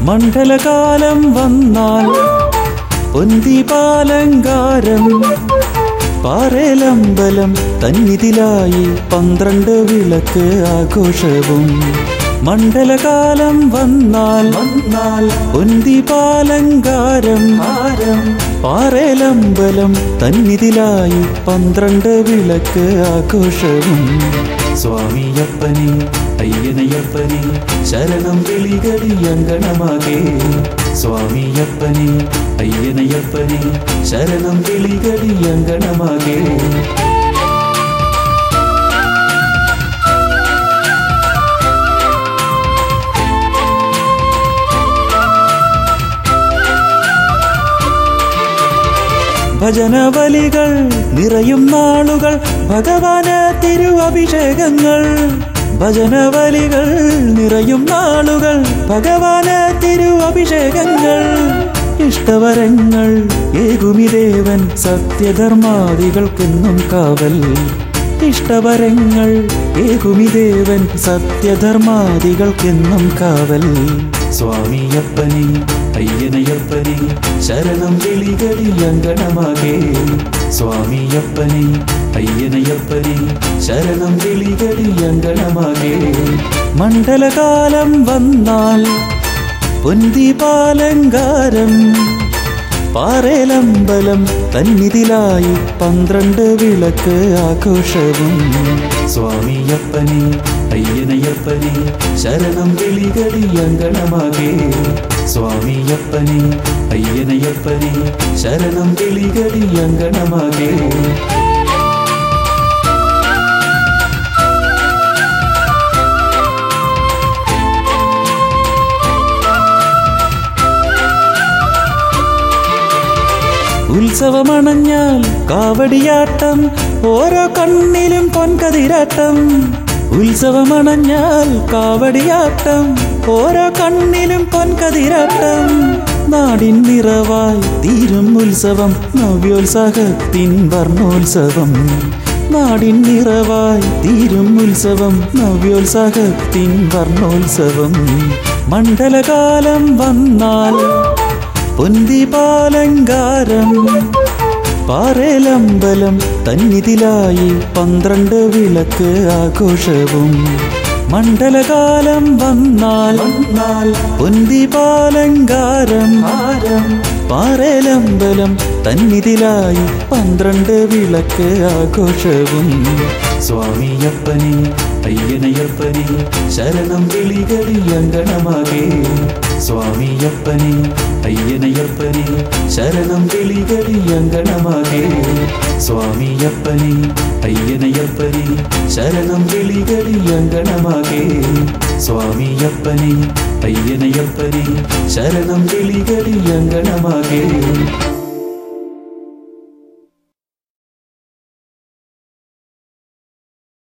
മണ്ഡലകാലം വന്നാൽ പൊന്തിപാലങ്കാരം പാറേലമ്പലം തന്നിതിലായി പന്ത്രണ്ട് വിളക്ക് ആഘോഷവും മണ്ഡലകാലം വന്നാൽ വന്നാൽ പൊന്തിപാലങ്കാരം ആരം പാറേലമ്പലം തന്നിതിലായി പന്ത്രണ്ട് വിളക്ക് ആഘോഷവും സ്വാമിയപ്പനെ അയ്യനയ്യപ്പനെ ശരണം വിളികളിയങ്കണമാകെ സ്വാമിയപ്പനെ അയ്യനയ്യപ്പനെ ശരണം വിളികളിയങ്കണമാകെ ഭജനബലികൾ നിറയും നാളുകൾ ഭഗവാന് തിരുവഭിഷേകങ്ങൾ ഭജനബലികൾ നിറയും നാളുകൾ ഭഗവാന് തിരുവഭിഷേകങ്ങൾ ഇഷ്ടവരങ്ങൾ ഏകുമിദേവൻ സത്യധർമാദികൾക്കെന്നും കാവൽ ഇഷ്ടവരങ്ങൾ ഏകുമിദേവൻ സത്യധർമാദികൾക്കെന്നും കാവൽ സ്വാമിയപ്പനെ അയ്യനയ്യപ്പനെ ശരണം വിളികളിയങ്കണമാകെ സ്വാമിയപ്പനെ അയ്യനയ്യപ്പനെ ശരണം വിളികളിയങ്കണമാകെ മണ്ഡലകാലം വന്നാൽ പൊന്തിപാലങ്കാരം പാറേലമ്പലം തന്നിതിലായി പന്ത്രണ്ട് വിളക്ക് ആഘോഷവും സ്വാമിയപ്പനെ അയ്യനയ്യപ്പനെ ശരണം വിളികളിയങ്കണമാകെ സ്വാമിയപ്പനെ അയ്യനയ്യപ്പനെ ശരണം വിളികളിയങ്കണമാകെ ഉത്സവമണഞ്ഞാൽ കാവടിയാട്ടം ഓരോ കണ്ണിലും പൊൻകതിരാട്ടം ഉത്സവമണഞ്ഞാൽ കാവടിയാട്ടം ഓരോ കണ്ണിലും പൊൻകതിരാട്ടം നാടിൻ നിറവായി തീരും ഉത്സവം നവ്യോത്സാഹത്തിൻ വർണ്ണോത്സവം നാടിൻ നിറവായി തീരും ഉത്സവം നവ്യോത്സാഹത്തിൻ വർണ്ണോത്സവം മണ്ഡലകാലം വന്നാൽ പൊന്തിപാലങ്കാരം പാറേലമ്പലം തന്നിതിലായി പന്ത്രണ്ട് വിളക്ക് ആഘോഷവും മണ്ഡലകാലം വന്നാൽ വന്നാൽ പൊന്തിപാലങ്കാരം ആരം പാറേലമ്പലം തന്നിതിലായി പന്ത്രണ്ട് വിളക്ക് ആഘോഷവും സ്വാമിയപ്പനെ അയ്യനയ്യപ്പനെ ശരണം വിളികളിയങ്കണമാകെ സ്വാമിയപ്പനെ അയ്യനയ്യപ്പനെ ശരണം വിളികളിയങ്കണമാകെ സ്വാമിയപ്പനെ അയ്യനയ്യപ്പനെ ശരണം വിളികളിയങ്കണമാകെ സ്വാമിയപ്പനെ അയ്യനയ്യപ്പനെ ശരണം വിളികളിയങ്കണമാകെ